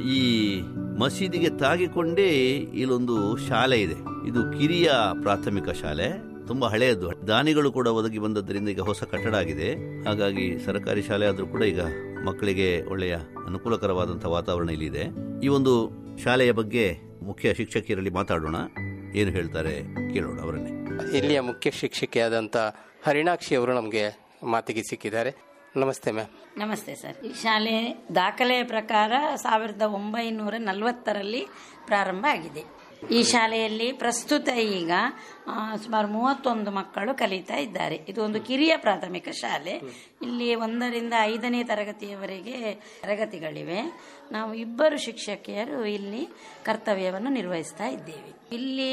ಈ ಮಸೀದಿಗೆ ತಾಗಿಕೊಂಡೇ ಇಲ್ಲೊಂದು ಶಾಲೆ ಇದೆ ಇದು ಕಿರಿಯ ಪ್ರಾಥಮಿಕ ಶಾಲೆ ತುಂಬಾ ಹಳೆಯದು ದಾನಿಗಳು ಕೂಡ ಒದಗಿ ಬಂದದ್ರಿಂದ ಈಗ ಹೊಸ ಕಟ್ಟಡ ಆಗಿದೆ ಹಾಗಾಗಿ ಸರ್ಕಾರಿ ಶಾಲೆ ಆದ್ರೂ ಕೂಡ ಈಗ ಮಕ್ಕಳಿಗೆ ಒಳ್ಳೆಯ ಅನುಕೂಲಕರವಾದಂತಹ ವಾತಾವರಣ ಇಲ್ಲಿದೆ ಈ ಒಂದು ಶಾಲೆಯ ಬಗ್ಗೆ ಮುಖ್ಯ ಶಿಕ್ಷಕಿಯರಲ್ಲಿ ಮಾತಾಡೋಣ ಏನು ಹೇಳ್ತಾರೆ ಕೇಳೋಣ ಅವರನ್ನೇ ಇಲ್ಲಿಯ ಮುಖ್ಯ ಶಿಕ್ಷಕಿಯಾದಂಥ ಹರಿಣಾಕ್ಷಿ ಅವರು ನಮಗೆ ಮಾತಿಗೆ ಸಿಕ್ಕಿದ್ದಾರೆ ನಮಸ್ತೆ ಮ್ಯಾಮ್ ನಮಸ್ತೆ ಸರ್ ಈ ಶಾಲೆ ದಾಖಲೆಯ ಪ್ರಕಾರ ಸಾವಿರದ ಒಂಬೈನೂರ ನಲವತ್ತರಲ್ಲಿ ಪ್ರಾರಂಭ ಆಗಿದೆ ಈ ಶಾಲೆಯಲ್ಲಿ ಪ್ರಸ್ತುತ ಈಗ ಆ, ಸುಮಾರು ಮೂವತ್ತೊಂದು ಮಕ್ಕಳು ಕಲಿತಾ ಇದ್ದಾರೆ ಇದು ಒಂದು ಕಿರಿಯ ಪ್ರಾಥಮಿಕ ಶಾಲೆ ಇಲ್ಲಿ ಒಂದರಿಂದ ಐದನೇ ತರಗತಿಯವರೆಗೆ ತರಗತಿಗಳಿವೆ ನಾವು ಇಬ್ಬರು ಶಿಕ್ಷಕಿಯರು ಇಲ್ಲಿ ಕರ್ತವ್ಯವನ್ನು ನಿರ್ವಹಿಸ್ತಾ ಇದ್ದೇವೆ ಇಲ್ಲಿ